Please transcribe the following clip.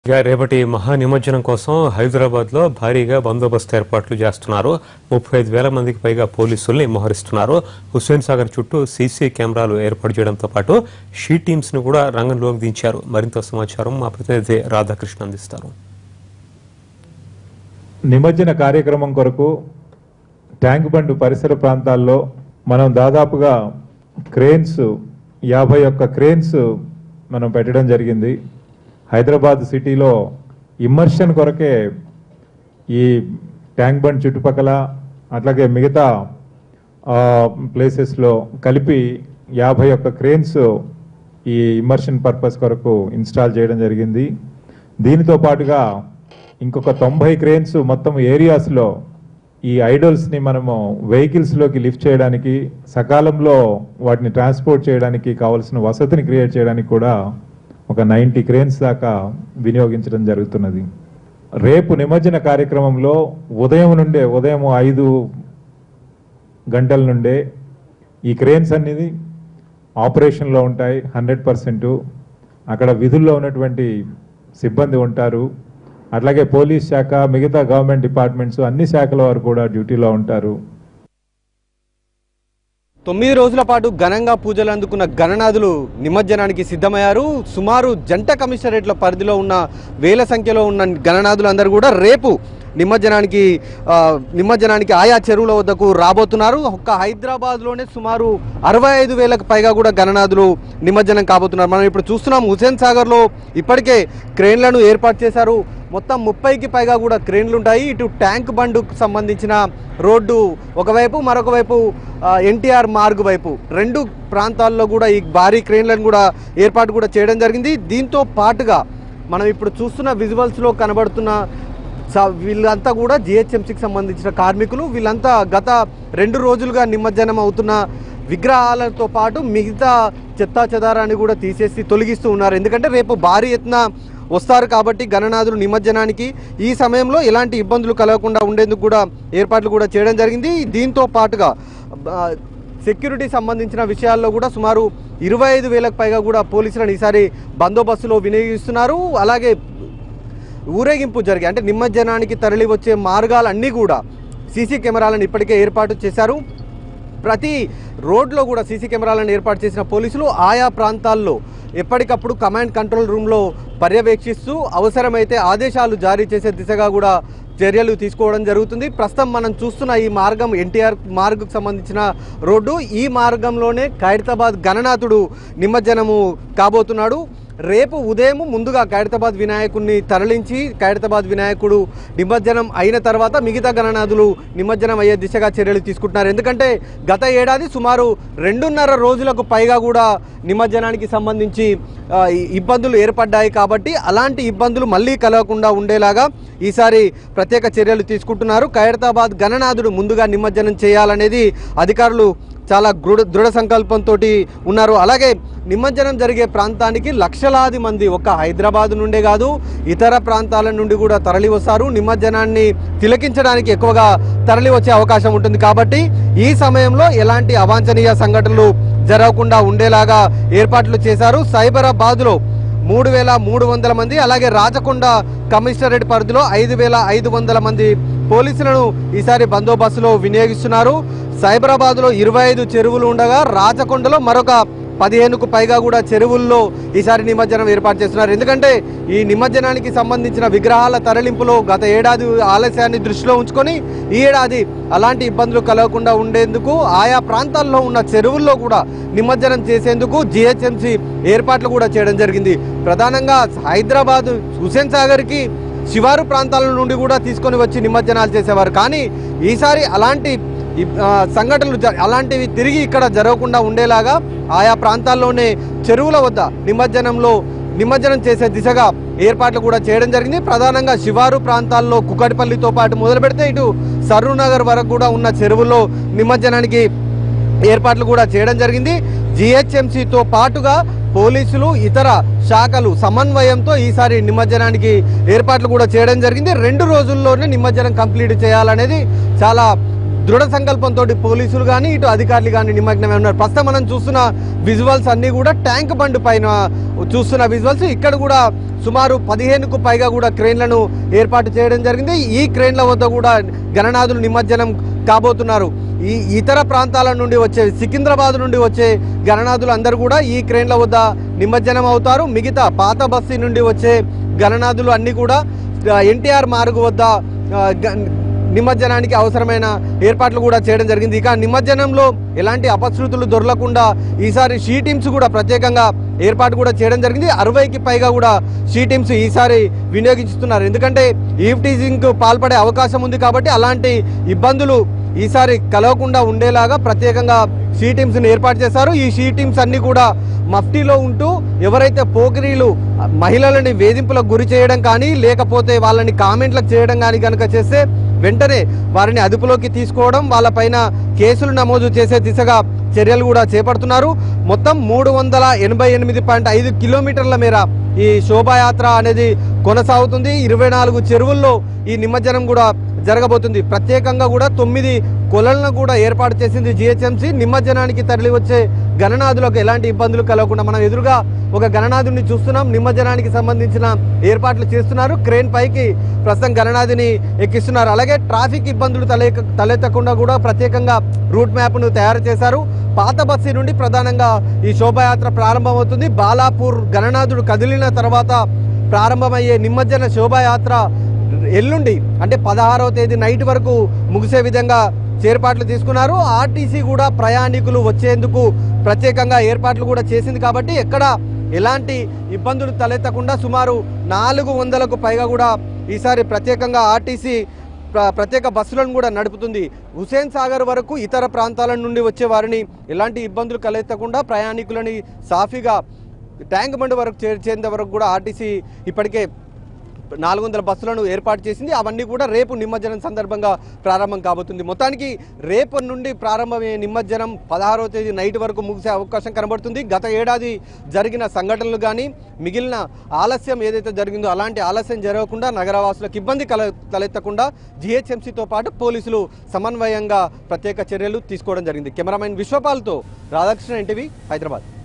ఇక రేపటి మహా నిమజ్జనం కోసం హైదరాబాద్ లో భారీగా బందోబస్తు ఏర్పాట్లు చేస్తున్నారు ముప్పై ఐదు వేల మందికి పైగా పోలీసుల్ని మోహరిస్తున్నారు హుస్సేన్ సాగర్ చుట్టూ సీసీ కెమెరాలు ఏర్పాటు చేయడంతో పాటు షీ టీమ్స్ ను కూడా రంగంలోకి దించారు మరింత సమాచారం మా ప్రతినిధి రాధాకృష్ణ అందిస్తారు నిమజ్జన కార్యక్రమం కొరకు ట్యాంక్ బండ్ పరిసర ప్రాంతాల్లో మనం దాదాపుగా క్రేన్స్ యాభై ఒక్క క్రేన్స్ మనం పెట్టడం జరిగింది హైదరాబాద్ సిటీలో ఇమ్మర్షన్ కొరకే ఈ ట్యాంక్ బండ్ చుట్టుపక్కల అట్లాగే మిగతా ప్లేసెస్లో కలిపి యాభై ఒక్క క్రేన్స్ ఈ ఇమ్మర్షన్ పర్పస్ కొరకు ఇన్స్టాల్ చేయడం జరిగింది దీనితో పాటుగా ఇంకొక తొంభై క్రేన్స్ మొత్తం ఏరియాస్లో ఈ ఐడల్స్ని మనము వెహికల్స్లోకి లిఫ్ట్ చేయడానికి సకాలంలో వాటిని ట్రాన్స్పోర్ట్ చేయడానికి కావాల్సిన వసతిని క్రియేట్ చేయడానికి కూడా ఒక నైంటీ క్రేన్స్ దాకా వినియోగించడం జరుగుతున్నది రేపు నిమజ్జన కార్యక్రమంలో ఉదయం నుండే ఉదయం ఐదు గంటల నుండే ఈ క్రేన్స్ అనేది ఆపరేషన్లో ఉంటాయి హండ్రెడ్ పర్సెంట్ అక్కడ విధుల్లో ఉన్నటువంటి సిబ్బంది ఉంటారు అట్లాగే పోలీస్ శాఖ మిగతా గవర్నమెంట్ డిపార్ట్మెంట్స్ అన్ని శాఖల వారు కూడా డ్యూటీలో ఉంటారు తొమ్మిది రోజుల పాటు ఘనంగా పూజలు అందుకున్న గణనాథులు నిమజ్జనానికి సిద్ధమయ్యారు సుమారు జంట కమిషనరేట్ల పరిధిలో ఉన్న వేల సంఖ్యలో ఉన్న గణనాథులు అందరూ కూడా రేపు నిమజ్జనానికి ఆ, నిమజ్జనానికి ఆయా చెరువుల వద్దకు రాబోతున్నారు ఒక్క హైదరాబాద్లోనే సుమారు అరవై ఐదు వేలకు పైగా కూడా గణనాథులు నిమజ్జనం కాబోతున్నారు మనం ఇప్పుడు చూస్తున్నాం హుసేన్ సాగర్లో ఇప్పటికే క్రేన్లను ఏర్పాటు చేశారు మొత్తం ముప్పైకి పైగా కూడా క్రేన్లు ఉంటాయి ఇటు ట్యాంక్ బండుకు సంబంధించిన రోడ్డు ఒకవైపు మరొక వైపు ఎన్టీఆర్ మార్గ్ వైపు రెండు ప్రాంతాల్లో కూడా ఈ భారీ క్రేన్లను కూడా ఏర్పాటు కూడా చేయడం జరిగింది దీంతో పాటుగా మనం ఇప్పుడు చూస్తున్న విజువల్స్లో కనబడుతున్న స- వీళ్ళంతా కూడా జిహెచ్ఎంసీకి సంబంధించిన కార్మికులు వీళ్ళంతా గత రెండు రోజులుగా నిమజ్జనం అవుతున్న విగ్రహాలతో పాటు మిగతా చెత్తా చెదారాన్ని కూడా తీసేసి తొలగిస్తూ ఉన్నారు ఎందుకంటే రేపు భారీ ఎత్తున వస్తారు కాబట్టి గణనాథులు నిమజ్జనానికి ఈ సమయంలో ఎలాంటి ఇబ్బందులు కలగకుండా ఉండేందుకు కూడా ఏర్పాట్లు కూడా చేయడం జరిగింది దీంతో పాటుగా ఆ, సెక్యూరిటీ సంబంధించిన విషయాల్లో కూడా సుమారు ఇరవై ఐదు వేలకు పైగా కూడా పోలీసులను ఈసారి బందోబస్తులో వినియోగిస్తున్నారు అలాగే ఊరేగింపు జరిగే అంటే నిమజ్జనానికి తరలి వచ్చే మార్గాలన్నీ కూడా సీసీ కెమెరాలను ఇప్పటికే ఏర్పాటు చేశారు ప్రతి రోడ్లో కూడా సీసీ కెమెరాలను ఏర్పాటు చేసిన పోలీసులు ఆయా ప్రాంతాల్లో ఎప్పటికప్పుడు కమాండ్ కంట్రోల్ రూమ్లో పర్యవేక్షిస్తూ అవసరమైతే ఆదేశాలు జారీ చేసే దిశగా కూడా చర్యలు తీసుకోవడం జరుగుతుంది ప్రస్తుతం మనం చూస్తున్న ఈ మార్గం ఎన్టీఆర్ మార్గుకు సంబంధించిన రోడ్డు ఈ మార్గంలోనే ఖైరతాబాద్ గణనాథుడు నిమజ్జనము కాబోతున్నాడు రేపు ఉదయం ముందుగా ఖైరతాబాద్ వినాయకుడిని తరలించి ఖైరతాబాద్ వినాయకుడు నిమజ్జనం అయిన తర్వాత మిగతా గణనాథులు నిమజ్జనం అయ్యే దిశగా చర్యలు తీసుకుంటున్నారు ఎందుకంటే గత ఏడాది సుమారు రెండున్నర రోజులకు పైగా కూడా నిమజ్జనానికి సంబంధించి ఆ, ఈ ఇబ్బందులు ఏర్పడ్డాయి కాబట్టి అలాంటి ఇబ్బందులు మళ్ళీ కలగకుండా ఉండేలాగా ఈసారి ప్రత్యేక చర్యలు తీసుకుంటున్నారు ఖైరతాబాద్ గణనాథుడు ముందుగా నిమజ్జనం చేయాలనేది అధికారులు చాలా దృఢ దృఢ సంకల్పంతో ఉన్నారు అలాగే నిమజ్జనం జరిగే ప్రాంతానికి లక్షలాది మంది ఒక్క హైదరాబాద్ నుండే కాదు ఇతర ప్రాంతాల నుండి కూడా తరలి వస్తారు నిమజ్జనాన్ని తిలకించడానికి ఎక్కువగా తరలి వచ్చే అవకాశం ఉంటుంది కాబట్టి ఈ సమయంలో ఎలాంటి అవాంఛనీయ సంఘటనలు జరగకుండా ఉండేలాగా ఏర్పాట్లు చేశారు సైబరాబాద్లో మూడు వేల మూడు వందల మంది అలాగే రాచకొండ కమిషనరేట్ పరిధిలో ఐదు వేల ఐదు వందల మంది పోలీసులను ఈసారి బందోబస్తులో వినియోగిస్తున్నారు సైబరాబాద్లో ఇరవై ఐదు చెరువులు ఉండగా రాచకొండలో మరొక పదిహేనుకు పైగా కూడా చెరువుల్లో ఈసారి నిమజ్జనం ఏర్పాటు చేస్తున్నారు ఎందుకంటే ఈ నిమజ్జనానికి సంబంధించిన విగ్రహాల తరలింపులో గత ఏడాది ఆలస్యాన్ని దృష్టిలో ఉంచుకొని ఈ ఏడాది అలాంటి ఇబ్బందులు కలగకుండా ఉండేందుకు ఆయా ప్రాంతాల్లో ఉన్న చెరువుల్లో కూడా నిమజ్జనం చేసేందుకు జిహెచ్ఎంసీ ఏర్పాట్లు కూడా చేయడం జరిగింది ప్రధానంగా హైదరాబాద్ హుసేన్ సాగర్కి శివారు ప్రాంతాల నుండి కూడా తీసుకొని వచ్చి నిమజ్జనాలు చేసేవారు కానీ ఈసారి అలాంటి ఈ, ఆ, సంఘటనలు జ- అలాంటివి తిరిగి ఇక్కడ జరగకుండా ఉండేలాగా ఆయా ప్రాంతాల్లోనే చెరువుల వద్ద నిమజ్జనంలో నిమజ్జనం చేసే దిశగా ఏర్పాట్లు కూడా చేయడం జరిగింది ప్రధానంగా శివారు ప్రాంతాల్లో కుకటిపల్లితో పాటు మొదలు పెడితే ఇటు సరూనగర్ వరకు కూడా ఉన్న చెరువుల్లో నిమజ్జనానికి ఏర్పాట్లు కూడా చేయడం జరిగింది జిహెచ్ఎంసీతో పాటుగా పోలీసులు ఇతర శాఖలు సమన్వయంతో ఈసారి నిమజ్జనానికి ఏర్పాట్లు కూడా చేయడం జరిగింది రెండు రోజుల్లోనే నిమజ్జనం కంప్లీట్ చేయాలనేది చాలా దృఢ సంకల్పంతో పోలీసులు కానీ ఇటు అధికారులు కానీ నిమగ్నమై ఉన్నారు ప్రస్తుతం మనం చూస్తున్న విజువల్స్ అన్ని కూడా ట్యాంక్ బండ్ పైన చూస్తున్న విజువల్స్ ఇక్కడ కూడా సుమారు పదిహేనుకు పైగా కూడా క్రేన్లను ఏర్పాటు చేయడం జరిగింది ఈ క్రేన్ల వద్ద కూడా గణనాథులు నిమజ్జనం కాబోతున్నారు ఈ ఇతర ప్రాంతాల నుండి వచ్చే సికింద్రాబాద్ నుండి వచ్చే గణనాథులు అందరూ కూడా ఈ క్రేన్ల వద్ద నిమజ్జనం అవుతారు మిగతా పాత బస్తీ నుండి వచ్చే గణనాథులు అన్ని కూడా ఎన్టీఆర్ మార్గు వద్ద ఆ, గ- నిమజ్జనానికి అవసరమైన ఏర్పాట్లు కూడా చేయడం జరిగింది ఇక నిమజ్జనంలో ఎలాంటి అపశృతులు దొరలకుండా ఈసారి షీ టీమ్స్ కూడా ప్రత్యేకంగా ఏర్పాటు కూడా చేయడం జరిగింది అరవైకి పైగా కూడా షీ టీమ్స్ ఈసారి వినియోగిస్తున్నారు ఎందుకంటే ఈవ్ టీజింగ్ పాల్పడే అవకాశం ఉంది కాబట్టి అలాంటి ఇబ్బందులు ఈసారి కలవకుండా ఉండేలాగా ప్రత్యేకంగా షీ టీమ్స్ ఏర్పాటు చేశారు ఈ షీ టీమ్స్ అన్ని కూడా మఫ్టీలో ఉంటూ ఎవరైతే పోకిరీలు మహిళలని వేధింపులకు గురి చేయడం కానీ లేకపోతే వాళ్ళని కామెంట్లకు చేయడం కానీ కనుక చేస్తే వెంటనే వారిని అదుపులోకి తీసుకోవడం వాళ్ళపైన కేసులు నమోదు చేసే దిశగా చర్యలు కూడా చేపడుతున్నారు మొత్తం మూడు వందల ఎనభై ఎనిమిది పాయింట్ ఐదు కిలోమీటర్ల మేర ఈ శోభాయాత్ర అనేది కొనసాగుతుంది ఇరవై నాలుగు చెరువుల్లో ఈ నిమజ్జనం కూడా జరగబోతుంది ప్రత్యేకంగా కూడా తొమ్మిది కొలలను కూడా ఏర్పాటు చేసింది జిహెచ్ఎంసీ నిమజ్జనానికి తరలి వచ్చే గణనాథులకు ఎలాంటి ఇబ్బందులు కలగకుండా మనం ఎదురుగా ఒక గణనాథుని చూస్తున్నాం నిమజ్జనానికి సంబంధించిన ఏర్పాట్లు చేస్తున్నారు క్రేన్ పైకి ప్రస్తుతం గణనాథిని ఎక్కిస్తున్నారు అలాగే ట్రాఫిక్ ఇబ్బందులు తలె తలెత్తకుండా కూడా ప్రత్యేకంగా రూట్ మ్యాప్ను తయారు చేశారు పాత బస్సీ నుండి ప్రధానంగా ఈ శోభాయాత్ర ప్రారంభమవుతుంది బాలాపూర్ గణనాథుడు కదిలిన తర్వాత ప్రారంభమయ్యే నిమజ్జన శోభాయాత్ర ఎల్లుండి అంటే పదహారవ తేదీ నైట్ వరకు ముగిసే విధంగా ఏర్పాట్లు తీసుకున్నారు ఆర్టీసీ కూడా ప్రయాణికులు వచ్చేందుకు ప్రత్యేకంగా ఏర్పాట్లు కూడా చేసింది కాబట్టి ఎక్కడ ఎలాంటి ఇబ్బందులు తలెత్తకుండా సుమారు నాలుగు వందలకు పైగా కూడా ఈసారి ప్రత్యేకంగా ఆర్టీసీ ప్ర- ప్రత్యేక బస్సులను కూడా నడుపుతుంది హుసేన్ సాగర్ వరకు ఇతర ప్రాంతాల నుండి వచ్చే వారిని ఎలాంటి ఇబ్బందులు కలెత్తకుండా ప్రయాణికులని సాఫీగా ట్యాంక్ బండ్ వరకు చేర్చేంత వరకు కూడా ఆర్టీసీ ఇప్పటికే నాలుగు వందల బస్సులను ఏర్పాటు చేసింది అవన్నీ కూడా రేపు నిమజ్జనం సందర్భంగా ప్రారంభం కాబోతుంది మొత్తానికి రేపు నుండి ప్రారంభమయ్యే నిమజ్జనం పదహారవ తేదీ నైట్ వరకు ముగిసే అవకాశం కనబడుతుంది గత ఏడాది జరిగిన సంఘటనలు కానీ మిగిలిన ఆలస్యం ఏదైతే జరిగిందో అలాంటి ఆలస్యం జరగకుండా నగరవాసులకు ఇబ్బంది కల తలెత్తకుండా జిహెచ్ఎంసీతో పాటు పోలీసులు సమన్వయంగా ప్రత్యేక చర్యలు తీసుకోవడం జరిగింది కెమెరామెన్ విశ్వపాల్తో రాధాకృష్ణ ఎన్టీవీ హైదరాబాద్